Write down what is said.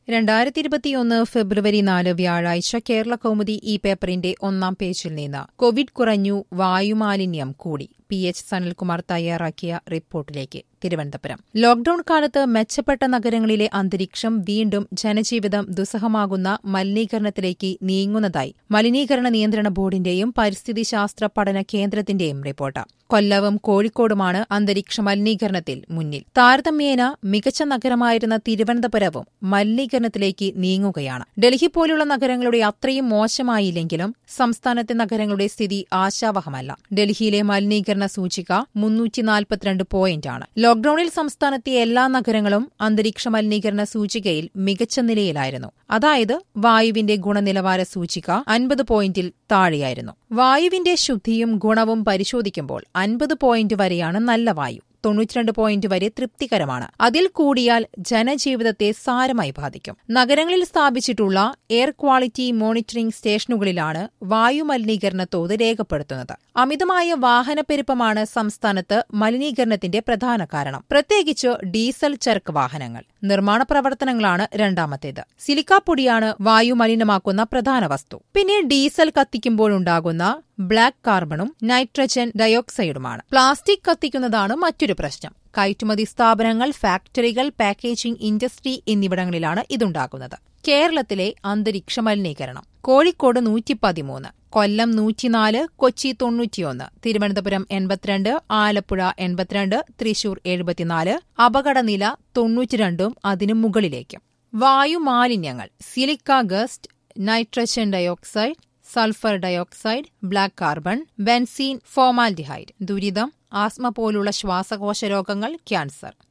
രണ്ടായിരത്തി ഇരുപത്തിയൊന്ന് ഫെബ്രുവരി നാല് വ്യാഴാഴ്ച കേരള കൗമുദി ഈ പേപ്പറിന്റെ ഒന്നാം പേജിൽ നിന്ന് കോവിഡ് കുറഞ്ഞു വായുമാലിന്യം കൂടി പി എച്ച് സനൽകുമാർ തയ്യാറാക്കിയ റിപ്പോർട്ടിലേക്ക് തിരുവനന്തപുരം ലോക്ഡൌൺ കാലത്ത് മെച്ചപ്പെട്ട നഗരങ്ങളിലെ അന്തരീക്ഷം വീണ്ടും ജനജീവിതം ദുസ്സഹമാകുന്ന മലിനീകരണത്തിലേക്ക് നീങ്ങുന്നതായി മലിനീകരണ നിയന്ത്രണ ബോർഡിന്റെയും പരിസ്ഥിതി ശാസ്ത്ര പഠന കേന്ദ്രത്തിന്റെയും റിപ്പോർട്ട് കൊല്ലവും കോഴിക്കോടുമാണ് അന്തരീക്ഷ മലിനീകരണത്തിൽ മുന്നിൽ താരതമ്യേന മികച്ച നഗരമായിരുന്ന തിരുവനന്തപുരവും മലിനീകരണത്തിലേക്ക് നീങ്ങുകയാണ് ഡൽഹി പോലുള്ള നഗരങ്ങളുടെ അത്രയും മോശമായില്ലെങ്കിലും സംസ്ഥാനത്തെ നഗരങ്ങളുടെ സ്ഥിതി ആശാവഹമല്ല ഡൽഹിയിലെ മലിനീകരണ സൂചിക മുന്നൂറ്റി നാൽപ്പത്തിരണ്ട് പോയിന്റാണ് ലോക്ഡൌണിൽ സംസ്ഥാനത്തെ എല്ലാ നഗരങ്ങളും അന്തരീക്ഷ മലിനീകരണ സൂചികയിൽ മികച്ച നിലയിലായിരുന്നു അതായത് വായുവിന്റെ ഗുണനിലവാര സൂചിക അൻപത് പോയിന്റിൽ താഴെയായിരുന്നു വായുവിന്റെ ശുദ്ധിയും ഗുണവും പരിശോധിക്കുമ്പോൾ അൻപത് പോയിന്റ് വരെയാണ് നല്ല വായു തൊണ്ണൂറ്റിരണ്ട് പോയിന്റ് വരെ തൃപ്തികരമാണ് അതിൽ കൂടിയാൽ ജനജീവിതത്തെ സാരമായി ബാധിക്കും നഗരങ്ങളിൽ സ്ഥാപിച്ചിട്ടുള്ള എയർ ക്വാളിറ്റി മോണിറ്ററിംഗ് സ്റ്റേഷനുകളിലാണ് വായു മലിനീകരണ തോത് രേഖപ്പെടുത്തുന്നത് അമിതമായ വാഹനപ്പെരുപ്പമാണ് സംസ്ഥാനത്ത് മലിനീകരണത്തിന്റെ പ്രധാന കാരണം പ്രത്യേകിച്ച് ഡീസൽ ചരക്ക് വാഹനങ്ങൾ നിർമ്മാണ പ്രവർത്തനങ്ങളാണ് രണ്ടാമത്തേത് സിലിക്കാപ്പൊടിയാണ് വായു മലിനമാക്കുന്ന പ്രധാന വസ്തു പിന്നെ ഡീസൽ കത്തിക്കുമ്പോഴുണ്ടാകുന്ന ബ്ലാക്ക് കാർബണും നൈട്രജൻ ഡയോക്സൈഡുമാണ് പ്ലാസ്റ്റിക് കത്തിക്കുന്നതാണ് മറ്റൊരു പ്രശ്നം കയറ്റുമതി സ്ഥാപനങ്ങൾ ഫാക്ടറികൾ പാക്കേജിംഗ് ഇൻഡസ്ട്രി എന്നിവിടങ്ങളിലാണ് ഇതുണ്ടാകുന്നത് കേരളത്തിലെ അന്തരീക്ഷ മലിനീകരണം കോഴിക്കോട് നൂറ്റി പതിമൂന്ന് കൊല്ലം നൂറ്റിനാല് കൊച്ചി തൊണ്ണൂറ്റിയൊന്ന് തിരുവനന്തപുരം എൺപത്തിരണ്ട് ആലപ്പുഴ എൺപത്തിരണ്ട് തൃശൂർ എഴുപത്തിനാല് അപകടനില തൊണ്ണൂറ്റിരണ്ടും അതിനു മുകളിലേക്കും വായുമാലിന്യങ്ങൾ silica dust nitrogen dioxide sulphur dioxide black carbon benzene formaldehyde ദുരിതം ആസ്മ പോലുള്ള ശ്വാസകോശ രോഗങ്ങൾ ക്യാൻസർ